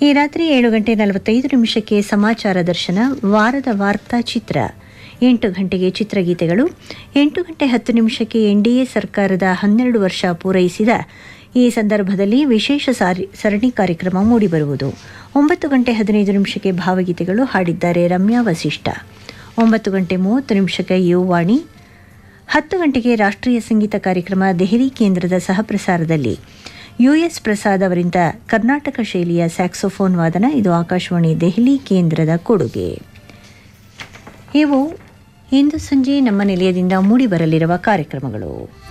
ಈ ರಾತ್ರಿ ಏಳು ಗಂಟೆ ನಲವತ್ತೈದು ನಿಮಿಷಕ್ಕೆ ಸಮಾಚಾರ ದರ್ಶನ ವಾರದ ವಾರ್ತಾ ಚಿತ್ರ ಎಂಟು ಗಂಟೆಗೆ ಚಿತ್ರಗೀತೆಗಳು ಎಂಟು ಗಂಟೆ ಹತ್ತು ನಿಮಿಷಕ್ಕೆ ಎನ್ಡಿಎ ಸರ್ಕಾರದ ಹನ್ನೆರಡು ವರ್ಷ ಪೂರೈಸಿದ ಈ ಸಂದರ್ಭದಲ್ಲಿ ವಿಶೇಷ ಸಾರಿ ಸರಣಿ ಕಾರ್ಯಕ್ರಮ ಮೂಡಿಬರುವುದು ಒಂಬತ್ತು ಗಂಟೆ ಹದಿನೈದು ನಿಮಿಷಕ್ಕೆ ಭಾವಗೀತೆಗಳು ಹಾಡಿದ್ದಾರೆ ರಮ್ಯಾ ವಸಿಷ್ಠ ಒಂಬತ್ತು ಗಂಟೆ ಮೂವತ್ತು ನಿಮಿಷಕ್ಕೆ ಯುವಾಣಿ ಹತ್ತು ಗಂಟೆಗೆ ರಾಷ್ಟ್ರೀಯ ಸಂಗೀತ ಕಾರ್ಯಕ್ರಮ ದೆಹಲಿ ಕೇಂದ್ರದ ಸಹಪ್ರಸಾರದಲ್ಲಿ ಯುಎಸ್ ಪ್ರಸಾದ್ ಅವರಿಂದ ಕರ್ನಾಟಕ ಶೈಲಿಯ ಸ್ಯಾಕ್ಸೋಫೋನ್ ವಾದನ ಇದು ಆಕಾಶವಾಣಿ ದೆಹಲಿ ಕೇಂದ್ರದ ಕೊಡುಗೆ ಇವು ಇಂದು ಸಂಜೆ ನಮ್ಮ ನಿಲಯದಿಂದ ಮೂಡಿಬರಲಿರುವ ಕಾರ್ಯಕ್ರಮಗಳು